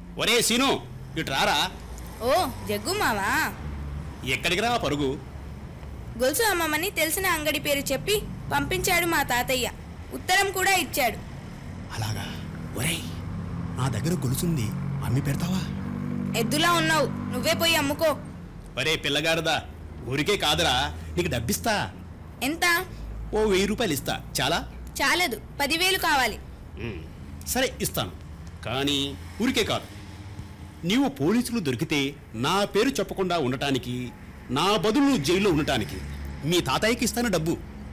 ఒరే సీను ఇటు రారా ఓ జగ్గు మావా ఎక్కడికి రా పరుగు గొలుసు అమ్మమ్మని తెలిసిన అంగడి పేరు చెప్పి పంపించాడు మా తాతయ్య ఉత్తరం కూడా ఇచ్చాడు అలాగా ఒరేయ్ నా దగ్గర గొలుసుంది అమ్మి పెడతావా ఎద్దులా ఉన్నావు నువ్వే పోయి అమ్ముకో ఒరే పిల్లగాడదా ఊరికే కాదురా నీకు డబ్బిస్తా ఎంత ఓ వెయ్యి రూపాయలు ఇస్తా చాలా చాలదు పదివేలు కావాలి ఉమ్, సరే ఇస్తాను కానీ ఊరికే కాదు నీవు పోలీసులు దొరికితే నా పేరు చెప్పకుండా ఉండటానికి నా బదులు నువ్వు జైల్లో ఉండటానికి మీ తాతయ్యకి ఇస్తాను డబ్బు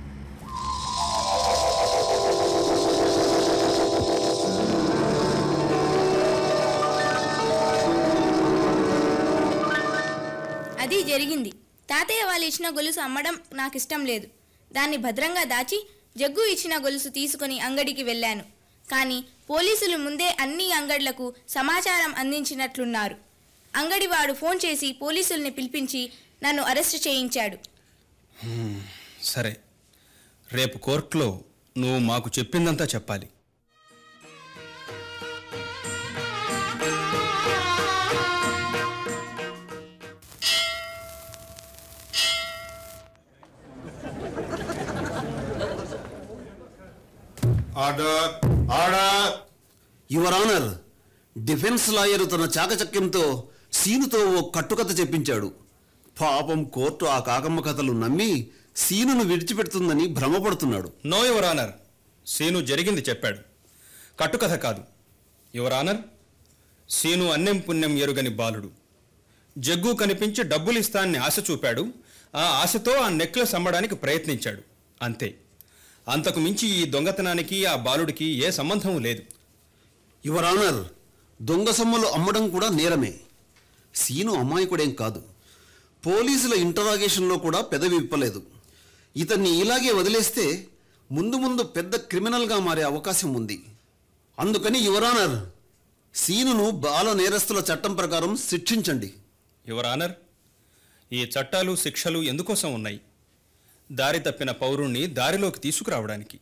అది జరిగింది తాతయ్య వాళ్ళు ఇచ్చిన గొలుసు అమ్మడం నాకు ఇష్టం లేదు దాన్ని భద్రంగా దాచి జగ్గు ఇచ్చిన గొలుసు తీసుకుని అంగడికి వెళ్ళాను కానీ పోలీసులు ముందే అన్ని అంగడ్లకు సమాచారం అందించినట్లున్నారు అంగడివాడు ఫోన్ చేసి పోలీసుల్ని పిలిపించి నన్ను అరెస్ట్ చేయించాడు సరే రేపు కోర్టులో నువ్వు మాకు చెప్పిందంతా చెప్పాలి order order your honour defence lawyer తన చాకచక్యంతో సీనుతో ఓ కట్టుకథ చెప్పించాడు పాపం కోర్టు ఆ కాకమ్మ కథలు నమ్మి సీనును విడిచిపెడుతుందని భ్రమపడుతున్నాడు నో యువర్ ఆనర్ సీను జరిగింది చెప్పాడు కట్టుకథ కాదు యువర్ ఆనర్ సీను అన్నెం పుణ్యం ఎరుగని బాలుడు జగ్గు కనిపించి డబ్బులు ఇస్తానని ఆశ చూపాడు ఆ ఆశతో ఆ నెక్లెస్ అమ్మడానికి ప్రయత్నించాడు అంతే అంతకు మించి ఈ దొంగతనానికి ఆ బాలుడికి ఏ సంబంధం లేదు యువర్ ఆనర్ దొంగ సొమ్ములు అమ్మడం కూడా నేరమే సీను అమాయకుడేం కాదు పోలీసుల ఇంటరాగేషన్లో కూడా పెదవి విప్పలేదు ఇతన్ని ఇలాగే వదిలేస్తే ముందు ముందు పెద్ద క్రిమినల్గా మారే అవకాశం ఉంది అందుకని యువర్ ఆనర్ సీనును బాల నేరస్తుల చట్టం ప్రకారం శిక్షించండి యువర్ ఆనర్ ఈ చట్టాలు శిక్షలు ఎందుకోసం ఉన్నాయి దారి తప్పిన పౌరుణ్ణి దారిలోకి తీసుకురావడానికి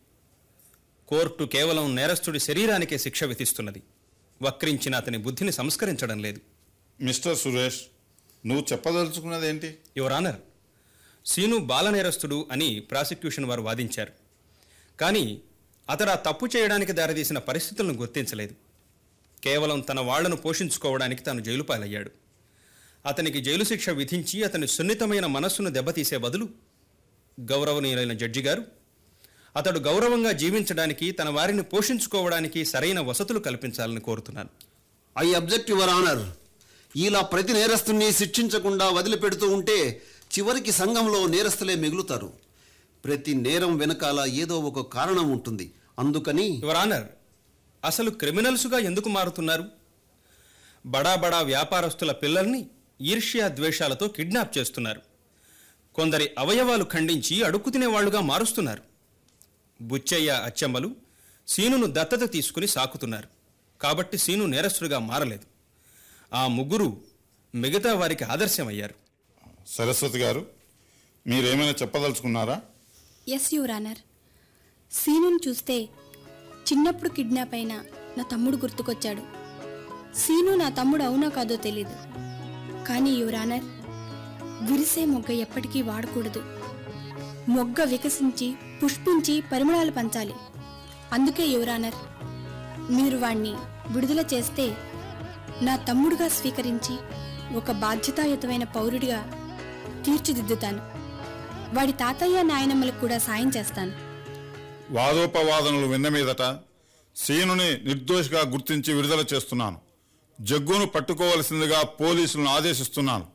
కోర్టు కేవలం నేరస్తుడి శరీరానికే శిక్ష విధిస్తున్నది వక్రించిన అతని బుద్ధిని సంస్కరించడం లేదు మిస్టర్ సురేష్ నువ్వు చెప్పదలుచుకున్నదేంటి యువర్ ఆనర్ సీను బాల నేరస్తుడు అని ప్రాసిక్యూషన్ వారు వాదించారు కానీ అతడు ఆ తప్పు చేయడానికి దారితీసిన పరిస్థితులను గుర్తించలేదు కేవలం తన వాళ్లను పోషించుకోవడానికి తాను జైలు పాలయ్యాడు అతనికి జైలు శిక్ష విధించి అతని సున్నితమైన మనస్సును దెబ్బతీసే బదులు గౌరవనీయులైన జడ్జి గారు అతడు గౌరవంగా జీవించడానికి తన వారిని పోషించుకోవడానికి సరైన వసతులు కల్పించాలని కోరుతున్నాను ఐ అబ్జెక్ట్ యువర్ ఆనర్ ఇలా ప్రతి నేరస్తుని శిక్షించకుండా వదిలిపెడుతూ ఉంటే చివరికి సంఘంలో నేరస్తులే మిగులుతారు ప్రతి నేరం వెనకాల ఏదో ఒక కారణం ఉంటుంది అందుకని యువర్ ఆనర్ అసలు క్రిమినల్స్గా ఎందుకు మారుతున్నారు బడా బడా వ్యాపారస్తుల పిల్లల్ని ఈర్ష్యా ద్వేషాలతో కిడ్నాప్ చేస్తున్నారు కొందరి అవయవాలు ఖండించి అడుక్కు తినేవాళ్లుగా మారుస్తున్నారు బుచ్చయ్య అచ్చమ్మలు సీనును దత్తత తీసుకుని సాకుతున్నారు కాబట్టి సీను నేరస్తుడిగా మారలేదు ఆ ముగ్గురు మిగతా వారికి ఆదర్శమయ్యారు సరస్వతి గారు మీరేమైనా చెప్పదలుచుకున్నారా ఎస్ యువర్ ఆనర్ సీనుని చూస్తే చిన్నప్పుడు కిడ్నాప్ అయిన నా తమ్ముడు గుర్తుకొచ్చాడు సీను నా తమ్ముడు అవునా కాదో తెలీదు కానీ యువర్ ఆనర్ విరిసే మొగ్గ ఎప్పటికీ వాడకూడదు మొగ్గ వికసించి పుష్పించి పరిమళాలు పంచాలి అందుకే యువర్ ఆనర్ మీరు వాణ్ణి విడుదల చేస్తే నా తమ్ముడుగా స్వీకరించి ఒక బాధ్యతాయుతమైన పౌరుడిగా తీర్చిదిద్దుతాను వాడి తాతయ్య నాయనమ్మలకు కూడా సాయం చేస్తాను వాదోపవాదనలు విన్న మీదట సీనుని నిర్దోషిగా గుర్తించి విడుదల చేస్తున్నాను జగ్గును పట్టుకోవలసిందిగా పోలీసులను ఆదేశిస్తున్నాను